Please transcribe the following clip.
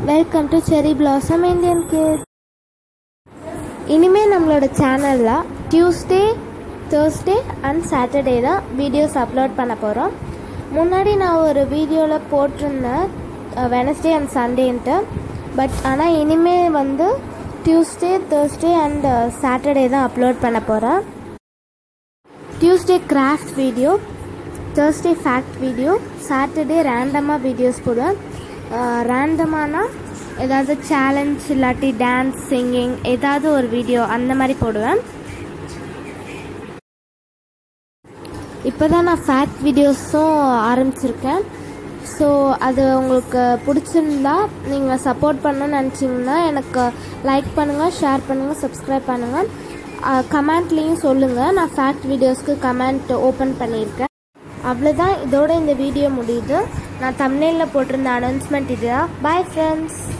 welcome to cherry blossom Indian kid இனிமேல் நம்மளோட சேனலில் டியூஸ்டே தேர்ஸ்டே அண்ட் சாட்டர்டே தான் வீடியோஸ் அப்லோட் பண்ண போகிறோம் முன்னாடி நான் ஒரு வீடியோவில் போட்டிருந்தேன் வெனஸ்டே அண்ட் சண்டேன்ட்டு பட் ஆனால் இனிமேல் வந்து டியூஸ்டே தேர்ஸ்டே அண்ட் சாட்டர்டே தான் அப்லோட் பண்ண போகிறேன் Tuesday craft video Thursday fact video Saturday ரேண்டமாக வீடியோஸ் போடுவேன் ரேண்டமானா ஏதாவது சேலஞ்ச் இல்லாட்டி டான்ஸ் சிங்கிங் ஏதாவது ஒரு வீடியோ அந்த மாதிரி போடுவேன் இப்போ தான் நான் ஃபேக்ட் வீடியோஸும் ஆரம்பிச்சிருக்கேன் ஸோ அது உங்களுக்கு பிடிச்சிருந்தா நீங்கள் சப்போர்ட் பண்ணணும்னு நினச்சிங்கன்னா எனக்கு லைக் பண்ணுங்கள் ஷேர் பண்ணுங்கள் சப்ஸ்கிரைப் பண்ணுங்கள் கமெண்ட்லேயும் சொல்லுங்கள் நான் ஃபேக்ட் வீடியோஸ்க்கு கமெண்ட் ஓப்பன் பண்ணியிருக்கேன் அவ்வளோதான் இதோட இந்த வீடியோ முடியுது நான் தமிழில் போட்டிருந்த அனௌன்ஸ்மெண்ட் இதுதான் பாய் ஃப்ரெண்ட்ஸ்